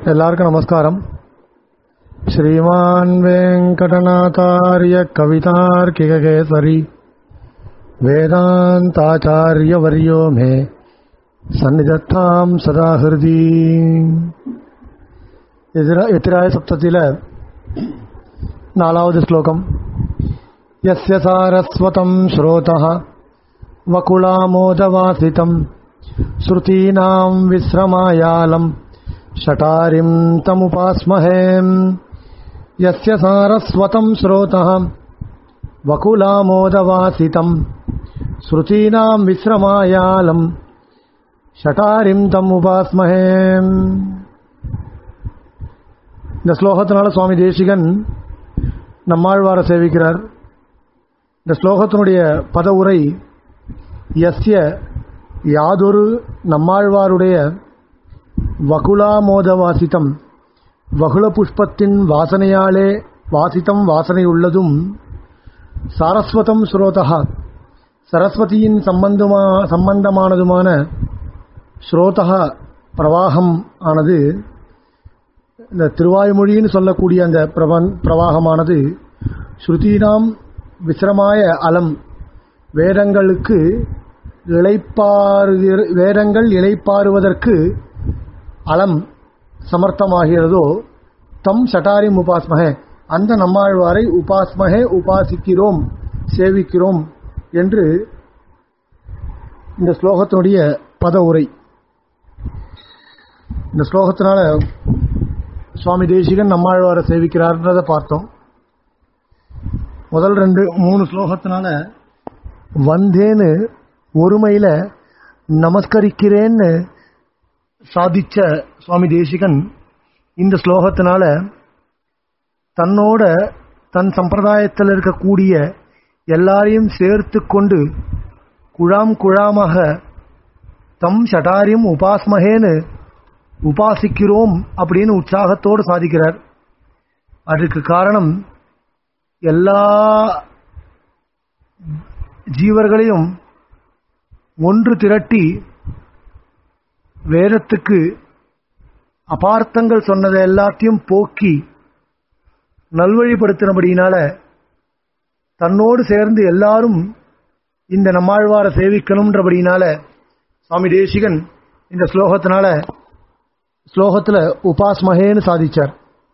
எல்லாருக்கும் நமஸ்காரம் श्रीमान् वेङ्कटनाथार्य कवितार्किककेसरी वेदान्ताचार्यवर्यो मे सन्निधत्ताम् सदा हृदि எத்திராய சப்தத்தில நாலாவது ஸ்லோகம் यस्य सारस्वतम् श्रोतः वकुलामोदवासितम् श्रुतीनाम् विश्रमायालम् शटारिम् तमुपास्महे यस्य सारस्वतम् श्रोतः वकुलामोदवासितम् श्रुतीनाम् विश्रमायालम् ஷட்டாரிம் தம் உபாஸ்மஹே இந்த ஸ்லோகத்தினால சுவாமி தேசிகன் நம்மாழ்வார சேவிக்கிறார் இந்த ஸ்லோகத்தினுடைய பத உரை எஸ்ய யாதொரு நம்மாழ்வாருடைய வகுலாமோத வாசித்தம் வகுல புஷ்பத்தின் வாசனையாலே வாசித்தம் வாசனை உள்ளதும் சாரஸ்வதம் ஸ்ரோதா சரஸ்வதியின் சம்பந்தமா சம்பந்தமானதுமான ஸ்ரோதா பிரவாகம் ஆனது இந்த திருவாய்மொழின்னு சொல்லக்கூடிய அந்த பிரபன் பிரவாகமானது ஸ்ருதீனாம் விசிரமாய அலம் வேதங்களுக்கு இளைப்பாறு வேதங்கள் இளைப்பாறுவதற்கு அலம் சமர்த்தமாகிறதோ தம் சட்டாரி உபாஸ்மகே அந்த நம்மாழ்வாரை உபாஸ்மகே உபாசிக்கிறோம் சேவிக்கிறோம் என்று இந்த ஸ்லோகத்தினுடைய பத உரை இந்த ஸ்லோகத்தினால சுவாமி தேசிகன் நம்மாழ்வாரை சேவிக்கிறார்ன்றதை பார்த்தோம் முதல் ரெண்டு மூணு ஸ்லோகத்தினால வந்தேன்னு ஒருமையில நமஸ்கரிக்கிறேன்னு சாதிச்ச சுவாமி தேசிகன் இந்த ஸ்லோகத்தினால தன்னோட தன் சம்பிரதாயத்தில் இருக்கக்கூடிய எல்லாரையும் சேர்த்து கொண்டு குழாம் குழாமாக தம் ஷட்டாரியும் உபாஸ்மகேன்னு உபாசிக்கிறோம் அப்படின்னு உற்சாகத்தோடு சாதிக்கிறார் அதுக்கு காரணம் எல்லா ஜீவர்களையும் ஒன்று திரட்டி வேதத்துக்கு அபார்த்தங்கள் சொன்னதை எல்லாத்தையும் போக்கி நல்வழிப்படுத்தினபடியினால தன்னோடு சேர்ந்து எல்லாரும் இந்த நம்மாழ்வார சேவிக்கணும்ன்றபடியினால சுவாமி தேசிகன் இந்த ஸ்லோகத்தினால ஸ்லோகத்துல உபாஸ்மகேன்னு சாதிச்சார்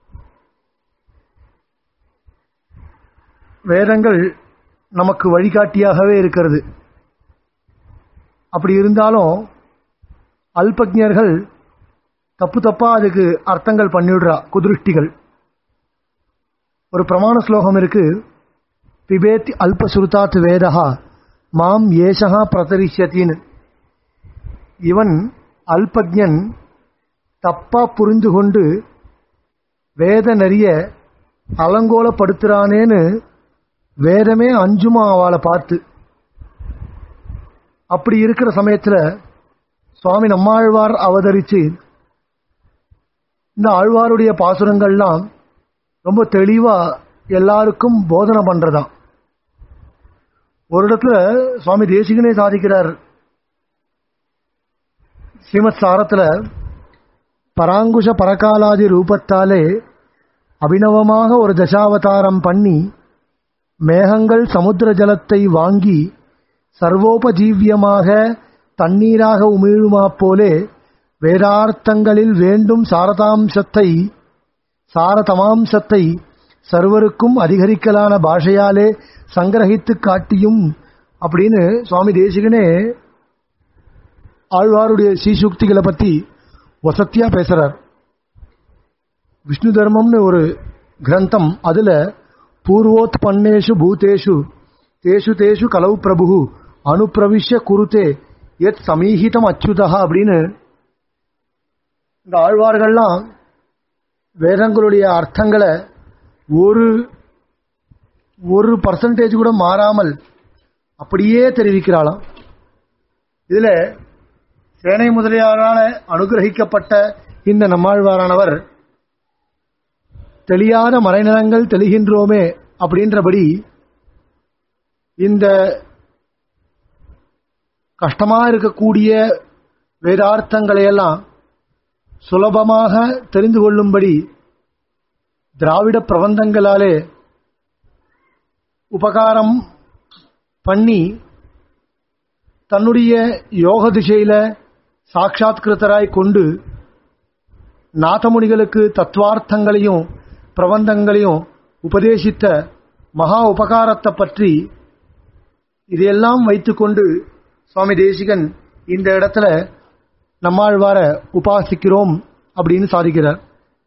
வேதங்கள் நமக்கு வழிகாட்டியாகவே இருக்கிறது அப்படி இருந்தாலும் அல்பஜர்கள் தப்பு தப்பா அதுக்கு அர்த்தங்கள் பண்ணிவிடுறா குதிருஷ்டிகள் ஒரு பிரமாண ஸ்லோகம் இருக்கு பிபேத்தி அல்பசுருதாத் வேதா மாம் ஏஷகா பிரதரிஷ்யத்தின்னு இவன் அல்பஜன் தப்பா புரிந்து கொண்டு வேத நெறிய அலங்கோலப்படுத்துறானேன்னு வேதமே அஞ்சுமா அவளை பார்த்து அப்படி இருக்கிற சமயத்துல சுவாமி நம்மாழ்வார் அவதரிச்சு இந்த ஆழ்வாருடைய பாசுரங்கள்லாம் ரொம்ப தெளிவா எல்லாருக்கும் போதனை பண்றதாம் ஒரு இடத்துல சுவாமி தேசிகனே சாதிக்கிறார் ஸ்ரீமத் சாரத்துல பராங்குஷ பரகாலாதி ரூபத்தாலே அபிநவமாக ஒரு தசாவதாரம் பண்ணி மேகங்கள் சமுத்திர ஜலத்தை வாங்கி சர்வோபஜீவியமாக தண்ணீராக உமிழுமா போலே வேதார்த்தங்களில் வேண்டும் சாரதாம்சத்தை சாரதமாம்சத்தை சர்வருக்கும் அதிகரிக்கலான பாஷையாலே சங்கிரகித்து காட்டியும் அப்படின்னு சுவாமி தேசிகனே ஆழ்வாருடைய சீசுக்திகளை பத்தி வசத்தியா பேசுறார் விஷ்ணு தர்மம்னு ஒரு கிரந்தம் அதுல பூர்வோத் பண்ணேஷு பூதேஷு தேஷு தேஷு கலவு பிரபு அனுப்பிரவிஷ்ய குருத்தே எத் சமீஹிதம் அச்சுதா அப்படின்னு இந்த ஆழ்வார்கள்லாம் வேதங்களுடைய அர்த்தங்களை ஒரு ஒரு பர்சன்டேஜ் கூட மாறாமல் அப்படியே தெரிவிக்கிறாளாம் இதுல சேனை முதலியாரால அனுகிரகிக்கப்பட்ட இந்த நம்மாழ்வாரானவர் தெளியாத மறைநிலங்கள் தெளிகின்றோமே அப்படின்றபடி இந்த கஷ்டமா இருக்கக்கூடிய வேதார்த்தங்களை எல்லாம் சுலபமாக தெரிந்து கொள்ளும்படி திராவிட பிரபந்தங்களாலே உபகாரம் பண்ணி தன்னுடைய யோக திசையில சாட்சாத்கிருத்தராய் கொண்டு நாதமுனிகளுக்கு தத்துவார்த்தங்களையும் பிரபந்தங்களையும் உபதேசித்த மகா உபகாரத்தை பற்றி இதையெல்லாம் வைத்துக்கொண்டு சுவாமி தேசிகன் இந்த இடத்துல நம்மாழ்வார உபாசிக்கிறோம் அப்படின்னு சாதிக்கிறார்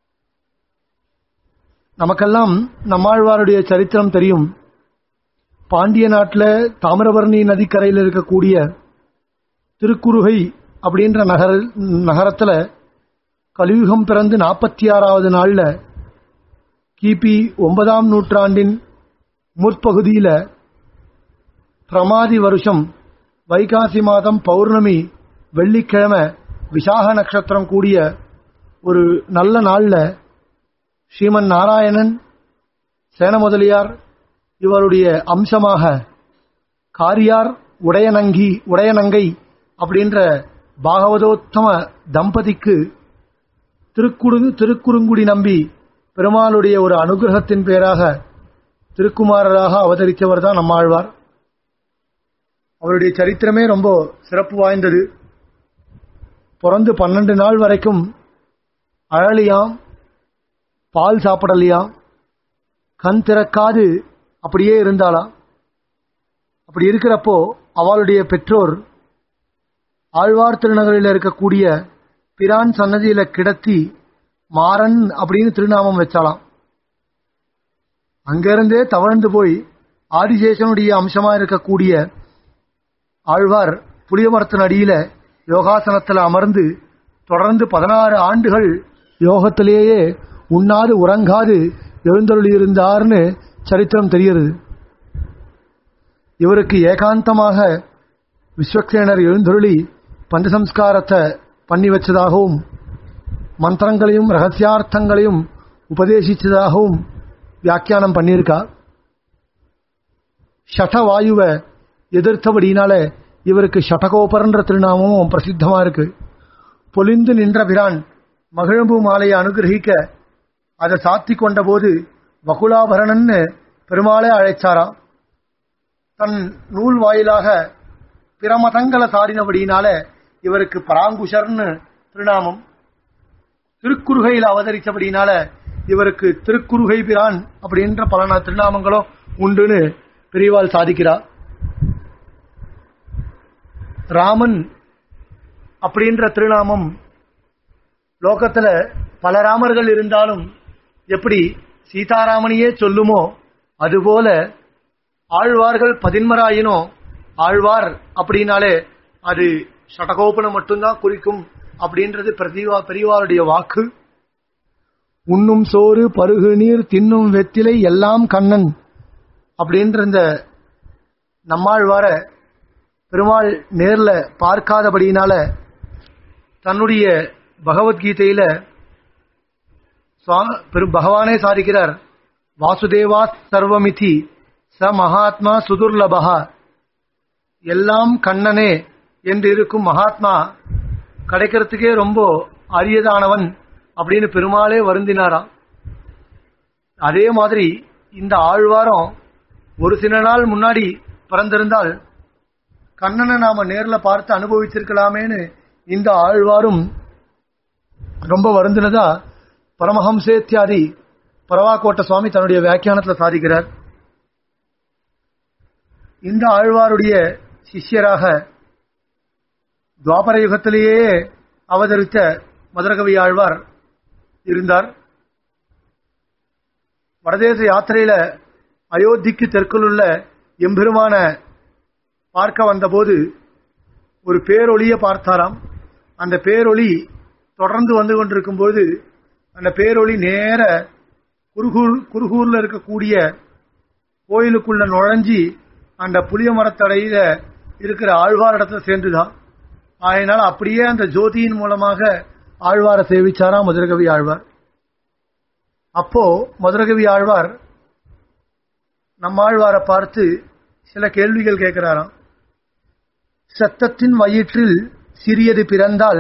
நமக்கெல்லாம் நம்மாழ்வாருடைய சரித்திரம் தெரியும் பாண்டிய நாட்டில் தாமிரபரணி நதிக்கரையில் இருக்கக்கூடிய திருக்குறுகை அப்படின்ற நகர நகரத்தில் கலியுகம் பிறந்து நாற்பத்தி ஆறாவது நாளில் கிபி ஒன்பதாம் நூற்றாண்டின் முற்பகுதியில் பிரமாதி வருஷம் வைகாசி மாதம் பௌர்ணமி வெள்ளிக்கிழமை விசாக நட்சத்திரம் கூடிய ஒரு நல்ல நாளில் ஸ்ரீமன் நாராயணன் சேன முதலியார் இவருடைய அம்சமாக காரியார் உடையநங்கி உடையநங்கை அப்படின்ற பாகவதோத்தம தம்பதிக்கு திருக்குறு திருக்குறுங்குடி நம்பி பெருமாளுடைய ஒரு அனுகிரகத்தின் பேராக திருக்குமாரராக அவதரித்தவர் தான் நம்மாழ்வார் அவருடைய சரித்திரமே ரொம்ப சிறப்பு வாய்ந்தது பிறந்து பன்னெண்டு நாள் வரைக்கும் அழலியாம் பால் சாப்பிடலையாம் கண் திறக்காது அப்படியே இருந்தாளாம் அப்படி இருக்கிறப்போ அவளுடைய பெற்றோர் ஆழ்வார் திருநகரில் இருக்கக்கூடிய பிரான் சன்னதியில கிடத்தி மாறன் அப்படின்னு திருநாமம் வச்சாலாம் அங்கிருந்தே தவழ்ந்து போய் ஆதிசேஷனுடைய அம்சமா இருக்கக்கூடிய ஆழ்வார் புளிய மரத்தின் அடியில யோகாசனத்தில் அமர்ந்து தொடர்ந்து பதினாறு ஆண்டுகள் யோகத்திலேயே உண்ணாது உறங்காது எழுந்தருளி இருந்தார்னு சரித்திரம் தெரிகிறது இவருக்கு ஏகாந்தமாக விஸ்வக்சேனர் எழுந்தருளி பஞ்சசம்ஸ்காரத்தை பண்ணி வச்சதாகவும் மந்திரங்களையும் ரகசியார்த்தங்களையும் உபதேசிச்சதாகவும் வியாக்கியானம் பண்ணியிருக்கா ஷடவாயுவை எதிர்த்தபடினால இவருக்கு ஷடகோபர்ன்ற திருநாமமும் பிரசித்தமா இருக்கு பொலிந்து நின்ற பிரான் மகிழம்பு மாலையை அனுகிரகிக்க அதை சாத்தி கொண்ட போது வகுலாபரணன்னு பெருமாளே அழைச்சாராம் தன் நூல் வாயிலாக பிற மதங்களை சாடினபடினால இவருக்கு பராங்குஷர்னு திருநாமம் திருக்குறுகையில் அவதரித்தபடினால இவருக்கு திருக்குறுகை பிரான் அப்படின்ற பல திருநாமங்களும் உண்டுன்னு பெரியவாள் சாதிக்கிறார் ராமன் அப்படின்ற திருநாமம் லோகத்துல பல ராமர்கள் இருந்தாலும் எப்படி சீதாராமனையே சொல்லுமோ அதுபோல ஆழ்வார்கள் பதின்மராயினோ ஆழ்வார் அப்படின்னாலே அது சடகோபனம் மட்டும்தான் குறிக்கும் அப்படின்றது பிரதிவா பெரியவாருடைய வாக்கு உண்ணும் சோறு பருகு நீர் தின்னும் வெத்திலை எல்லாம் கண்ணன் அப்படின்ற இந்த நம்மாழ்வார பெருமாள் நேர்ல பார்க்காதபடியினால தன்னுடைய பகவத்கீதையில சுவா- பெரு- பகவானே சாதிக்கிறார் வாசுதேவா சர்வமிதி ச மகாத்மா சுதுர்லபகா எல்லாம் கண்ணனே என்று இருக்கும் மகாத்மா கிடைக்கிறதுக்கே ரொம்ப அரியதானவன் அப்படின்னு பெருமாளே வருந்தினாராம் அதே மாதிரி இந்த ஆழ்வாரம் ஒரு சில நாள் முன்னாடி பிறந்திருந்தால் கண்ணனை நாம நேர்ல பார்த்து அனுபவிச்சிருக்கலாமேன்னு இந்த ஆழ்வாரும் ரொம்ப வருந்தினதா பரமஹம்சேத்தியாதி பரவாக்கோட்ட சுவாமி தன்னுடைய வியாக்கியானத்துல சாதிக்கிறார் இந்த ஆழ்வாருடைய சிஷ்யராக துவாபர யுகத்திலேயே அவதரித்த மதுரகவி ஆழ்வார் இருந்தார் வடதேச யாத்திரையில அயோத்திக்கு தெற்குள்ள எம்பெருமான பார்க்க வந்தபோது ஒரு பேரொளியை பார்த்தாராம் அந்த பேரொளி தொடர்ந்து வந்து கொண்டிருக்கும் போது அந்த பேரொளி நேர குருகூர் குருகூர்ல இருக்கக்கூடிய கோயிலுக்குள்ள நுழைஞ்சி அந்த புளிய மரத்தடையில இருக்கிற ஆழ்வார் இடத்துல சேர்ந்துதான் அதனால அப்படியே அந்த ஜோதியின் மூலமாக ஆழ்வாரை சேவிச்சாராம் மதுரகவி ஆழ்வார் அப்போ மதுரகவி ஆழ்வார் நம்ம ஆழ்வாரை பார்த்து சில கேள்விகள் கேட்கிறாராம் சத்தத்தின் வயிற்றில் சிறியது பிறந்தால்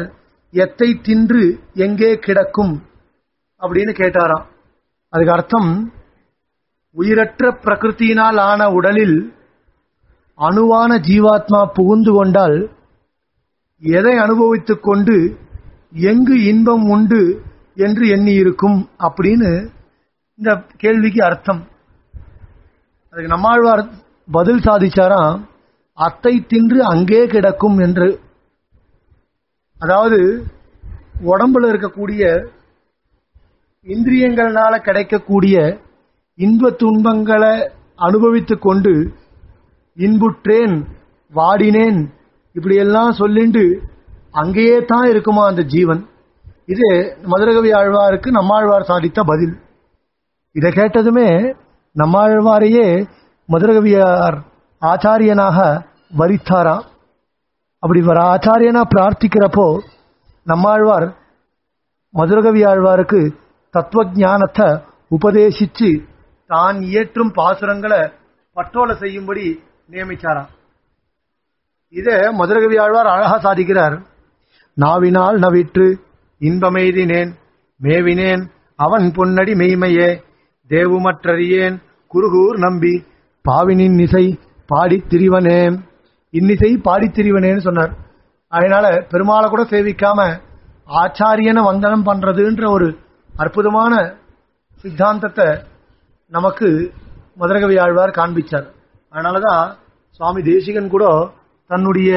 எத்தை தின்று எங்கே கிடக்கும் அப்படின்னு கேட்டாராம் அதுக்கு அர்த்தம் உயிரற்ற பிரகிருத்தியினால் ஆன உடலில் அணுவான ஜீவாத்மா புகுந்து கொண்டால் எதை அனுபவித்துக் கொண்டு எங்கு இன்பம் உண்டு என்று எண்ணி இருக்கும் அப்படின்னு இந்த கேள்விக்கு அர்த்தம் அதுக்கு நம்மாழ்வார் பதில் சாதிச்சாராம் அத்தை தின்று அங்கே கிடக்கும் என்று அதாவது உடம்புல இருக்கக்கூடிய இந்திரியங்களால கிடைக்கக்கூடிய இன்ப துன்பங்களை அனுபவித்துக் கொண்டு இன்புற்றேன் வாடினேன் இப்படியெல்லாம் சொல்லிண்டு அங்கேயே தான் இருக்குமா அந்த ஜீவன் இது மதுரகவி ஆழ்வாருக்கு நம்மாழ்வார் சாதித்த பதில் இதை கேட்டதுமே நம்மாழ்வாரையே மதுரகவியார் ஆச்சாரியனாக வரித்தாராம் அப்படி வர ஆச்சாரியனா பிரார்த்திக்கிறப்போ நம்மாழ்வார் மதுரகவி ஆழ்வாருக்கு தத்துவ ஞானத்தை உபதேசிச்சு தான் இயற்றும் பாசுரங்களை பட்டோல செய்யும்படி நியமிச்சாராம் இத மதுரகவி ஆழ்வார் அழகா சாதிக்கிறார் நாவினால் நவிற்று இன்பமெய்தினேன் மேவினேன் அவன் பொன்னடி மெய்மையே தேவுமற்றறியேன் குருகூர் நம்பி பாவினின் இசை பாடித் திரிவனே இன்னிசை பாடித் திரிவனேன்னு சொன்னார் அதனால பெருமாளை கூட சேவிக்காம ஆச்சாரியனை வந்தனம் பண்றதுன்ற ஒரு அற்புதமான சித்தாந்தத்தை நமக்கு மதுரகவி ஆழ்வார் காண்பிச்சார் அதனாலதான் சுவாமி தேசிகன் கூட தன்னுடைய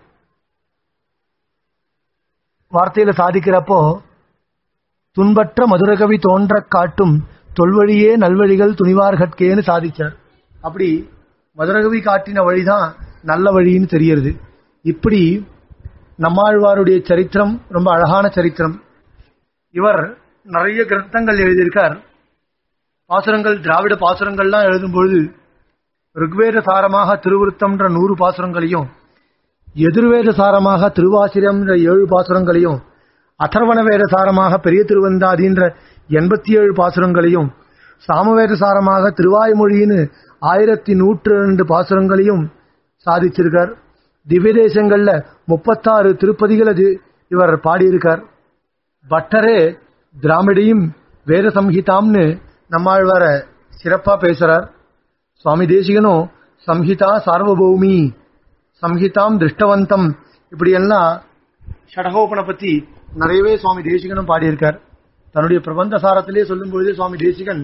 வார்த்தையில சாதிக்கிறப்போ துன்பற்ற மதுரகவி தோன்றக் காட்டும் தொல்வழியே நல்வழிகள் துணிவார்கட்கேன்னு சாதிச்சார் அப்படி மதுரகவி காட்டின வழிதான் நல்ல வழின்னு தெரியறது இப்படி நம்மாழ்வாருடைய சரித்திரம் ரொம்ப அழகான சரித்திரம் இவர் நிறைய கிரந்தங்கள் எழுதியிருக்கார் பாசுரங்கள் திராவிட பாசுரங்கள்லாம் எழுதும்பொழுது ருக்வேத சாரமாக திருவிருத்தம்ன்ற நூறு பாசுரங்களையும் எதிர்வேத சாரமாக திருவாசிரம்ன்ற ஏழு பாசுரங்களையும் அதர்வண வேத சாரமாக பெரிய திருவந்தாதின்ற எண்பத்தி ஏழு பாசுரங்களையும் சாமவேத சாரமாக திருவாய்மொழின்னு ஆயிரத்தி நூற்று ரெண்டு பாசுரங்களையும் சாதிச்சிருக்கார் திவ்ய தேசங்கள்ல முப்பத்தாறு திருப்பதிகள் அது இவர் பாடியிருக்கார் பட்டரே திராமிடையும் வேத சம்ஹிதாம்னு நம்மாழ்வார சிறப்பா பேசுறார் சுவாமி தேசிகனும் சம்ஹிதா சார்வபௌமி சம்ஹிதாம் திருஷ்டவந்தம் இப்படி எல்லாம் ஷடகோபனை பத்தி நிறையவே சுவாமி தேசிகனும் பாடியிருக்கார் தன்னுடைய பிரபந்த சாரத்திலே சொல்லும் பொழுதே சுவாமி தேசிகன்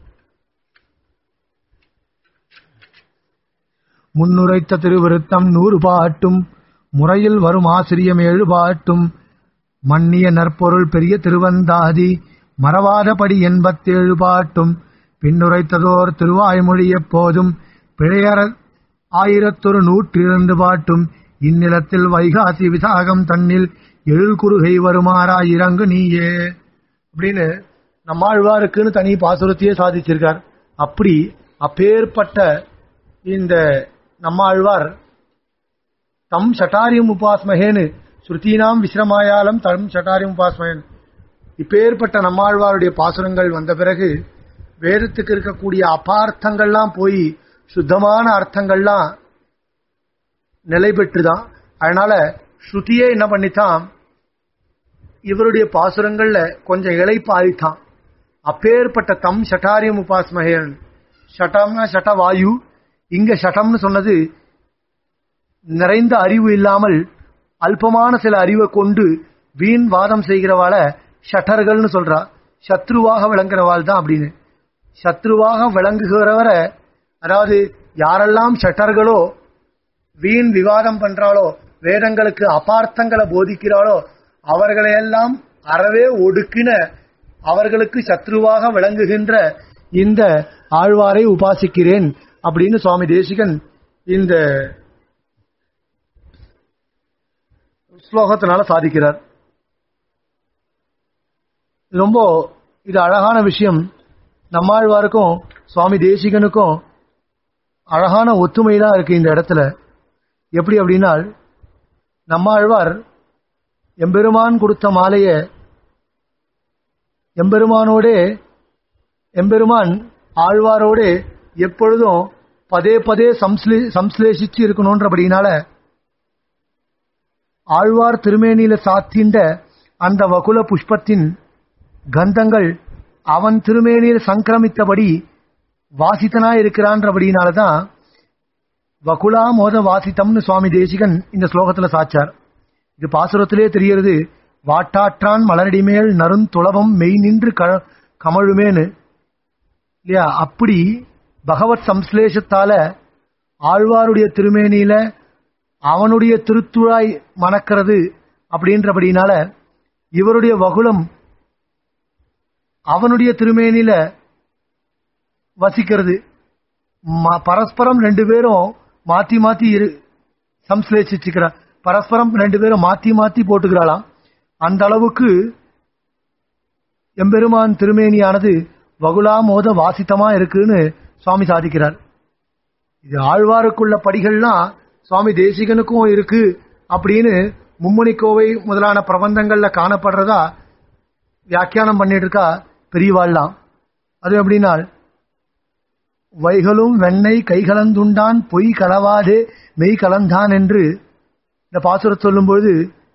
முன்னுரைத்த திருவிருத்தம் நூறு பாட்டும் முறையில் வரும் ஆசிரியம் ஏழு பாட்டும் மன்னிய நற்பொருள் பெரிய திருவந்தாதி மறவாதபடி எண்பத்தேழு பாட்டும் பின்னுரைத்ததோர் திருவாய்மொழி எப்போதும் பிழையற ஆயிரத்தொரு நூற்றி இரண்டு பாட்டும் இந்நிலத்தில் வைகாசி விசாகம் தன்னில் எழில் குறுகை வருமாறா இறங்கு நீயே அப்படின்னு நம்மாழ்வாருக்குன்னு தனி பாசுரத்தையே சாதிச்சிருக்கார் அப்படி அப்பேற்பட்ட இந்த நம்மாழ்வார் தம் சட்டாரியம் உபாஸ்மகேன்னு ஸ்ருதீனாம் விஸ்ரமாயாலம் தம் சட்டாரியம் உபாஸ்மகன் இப்பேற்பட்ட நம்மாழ்வாருடைய பாசுரங்கள் வந்த பிறகு வேதத்துக்கு இருக்கக்கூடிய அபார்த்தங்கள்லாம் போய் சுத்தமான அர்த்தங்கள்லாம் நிலை பெற்றுதான் அதனால ஸ்ருதியே என்ன பண்ணித்தான் இவருடைய பாசுரங்கள்ல கொஞ்சம் இழைப்பாரித்தான் அப்பேற்பட்ட தம் ஷட்டாரியம் உபாஸ்மகேன் ஷட்டம்னா ஷட்டவாயு இங்க ஷட்டம்னு சொன்னது நிறைந்த அறிவு இல்லாமல் அல்பமான சில அறிவை கொண்டு வீண் வாதம் செய்கிறவாள ஷட்டர்கள்னு சொல்றா சத்ருவாக விளங்குறவாள் தான் அப்படின்னு சத்ருவாக விளங்குகிறவரை அதாவது யாரெல்லாம் ஷட்டர்களோ வீண் விவாதம் பண்றாளோ வேதங்களுக்கு அபார்த்தங்களை போதிக்கிறாளோ அவர்களையெல்லாம் அறவே ஒடுக்கின அவர்களுக்கு சத்ருவாக விளங்குகின்ற இந்த ஆழ்வாரை உபாசிக்கிறேன் அப்படின்னு சுவாமி தேசிகன் இந்த ஸ்லோகத்தினால சாதிக்கிறார் ரொம்ப இது அழகான விஷயம் நம்மாழ்வாருக்கும் சுவாமி தேசிகனுக்கும் அழகான ஒத்துமை தான் இருக்கு இந்த இடத்துல எப்படி அப்படின்னா நம்மாழ்வார் எம்பெருமான் கொடுத்த மாலைய எம்பெருமானோடே எம்பெருமான் ஆழ்வாரோட எப்பொழுதும் பதே பதே சம்ஸ்லே சம்ஸ்லேஷிச்சு இருக்கணும்ன்றபடினால ஆழ்வார் திருமேனியில சாத்தின்ற அந்த வகுல புஷ்பத்தின் கந்தங்கள் அவன் திருமேனியில் சங்கிரமித்தபடி வாசித்தனாய் இருக்கிறான்றபடினாலதான் வகுலா மோத வாசித்தம்னு சுவாமி தேசிகன் இந்த ஸ்லோகத்துல சாச்சார் இது பாசுரத்திலே தெரிகிறது வாட்டாற்றான் மலரடிமேல் நறுந்துளவம் மெய் நின்று க கமழுமேன்னு இல்லையா அப்படி பகவத் சம்ஸ்லேஷத்தால ஆழ்வாருடைய திருமேனியில அவனுடைய திருத்துழாய் மணக்கிறது அப்படின்றபடினால இவருடைய வகுலம் அவனுடைய திருமேனியில வசிக்கிறது ம- பரஸ்பரம் ரெண்டு பேரும் மாத்தி மாத்தி இரு சம்ஸ்லேஷிச்சுக்கிறார் பரஸ்பரம் ரெண்டு பேரும் மாத்தி மாத்தி போட்டுக்கிறாளாம் அந்த அளவுக்கு எம்பெருமான் திருமேனியானது வகுலா மோத வாசித்தமா இருக்குன்னு சுவாமி சாதிக்கிறார் இது ஆழ்வாருக்குள்ள படிகள்லாம் சுவாமி தேசிகனுக்கும் இருக்கு அப்படின்னு மும்முனி கோவை முதலான பிரபந்தங்கள்ல காணப்படுறதா வியாக்கியானம் பண்ணிட்டு இருக்கா பெரியவாள்லாம் அது எப்படின்னால் வைகளும் வெண்ணெய் கைகலந்துண்டான் பொய் களவாதே மெய் கலந்தான் என்று இந்த பாசுரத் சொல்லும்போது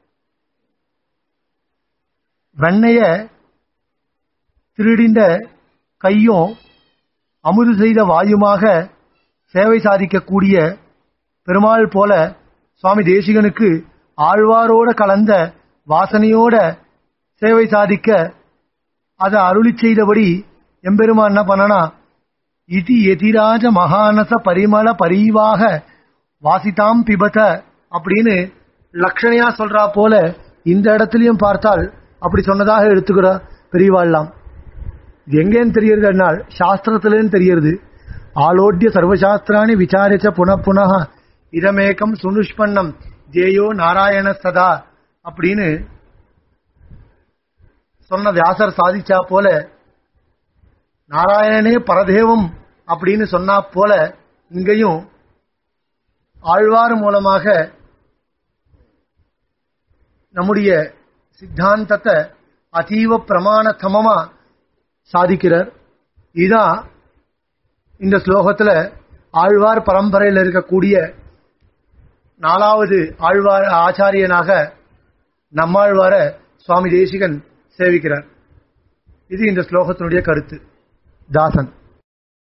வெண்ணைய திருடிந்த கையும் அமுது செய்த வாயுமாக சேவை சாதிக்கக்கூடிய பெருமாள் போல சுவாமி தேசிகனுக்கு ஆழ்வாரோட கலந்த வாசனையோட சேவை சாதிக்க அதை அருளி செய்தபடி எம்பெருமான் என்ன பண்ணனா இதி எதிராஜ மகானச பரிமள பரிவாக வாசிதாம் பிபத அப்படின்னு லக்ஷணையா சொல்றா போல இந்த இடத்துலயும் பார்த்தால் அப்படி சொன்னதாக எடுத்துக்கிற பெரியவாள்லாம் இது எங்கேன்னு தெரியறதுனால் சாஸ்திரத்திலேன்னு தெரியறது ஆலோட்ய சர்வசாஸ்திராணி விசாரிச்ச புன புனः இதமேகம் சுனுஷ்பன்னம் ஜேயோ நாராயண சதா அப்படின்னு சொன்ன வியாசர் சாதிச்சா போல நாராயணனே பரதேவம் அப்படின்னு சொன்னா போல இங்கேயும் ஆழ்வார் மூலமாக நம்முடைய சித்தாந்தத்தை அதீவ பிரமாணத்தமமா சாதிக்கிறார் இதுதான் இந்த ஸ்லோகத்துல ஆழ்வார் பரம்பரையில் இருக்கக்கூடிய நாலாவது ஆழ்வார் ஆச்சாரியனாக நம்மாழ்வார சுவாமி தேசிகன் சேவிக்கிறார் இது இந்த ஸ்லோகத்தினுடைய கருத்து தாசன்